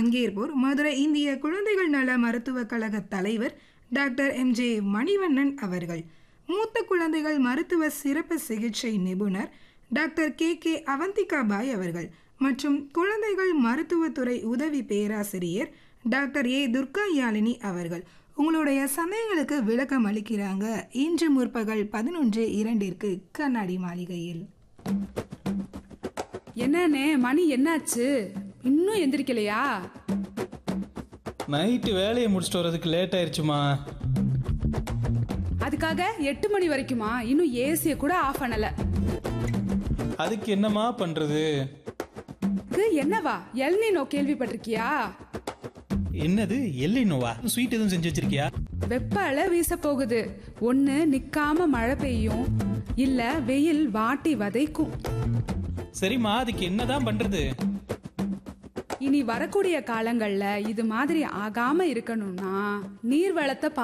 பங்கேற்போர் மதுரை இந்திய குழந்தைகள் நல மருத்துவக் கழக தலைவர் டாக்டர் எம் ஜே மணிவண்ணன் அவர்கள் மூத்த குழந்தைகள் மருத்துவ சிறப்பு சிகிச்சை நிபுணர் doctor K K Avanthika Bai அவர்கள் மற்றும் குழந்தைகள் மருத்துவத்துறை உதவி பேராசிரியர் டாக்டர் ஏ துர்கா யாழினி அவர்கள் உங்களுடைய சந்தேகங்களுக்கு விளக்கம் அளிக்கிறாங்க இன்று முற்பகல் பதினொன்று இரண்டிற்கு கண்ணாடி மாளிகையில் என்னண்ணே மணி என்னாச்சு இன்னும் எந்திரிக்கலையா நைட்டு வேலையை முடிச்சுட்டு வர்றதுக்கு லேட் ஆயிடுச்சுமா அதுக்காக எட்டு மணி வரைக்குமா இன்னும் ஏசிய கூட ஆஃப் பண்ணல அதுக்கு என்னம்மா பண்றது இது என்னவா எல்னினோ கேள்விப்பட்டிருக்கியா என்னது எல்லினோவா ஸ்வீட் எதுவும் செஞ்சு வச்சிருக்கியா வெப்ப அலை வீச போகுது ஒண்ணு நிக்காம மழை பெய்யும் இல்ல வெயில் வாட்டி வதைக்கும் சரிம்மா அதுக்கு என்னதான் பண்றது இனி வரக்கூடிய காலங்கள்ல இது மாதிரி ஆகாம இருக்கணும்னா நீர் வளத்தை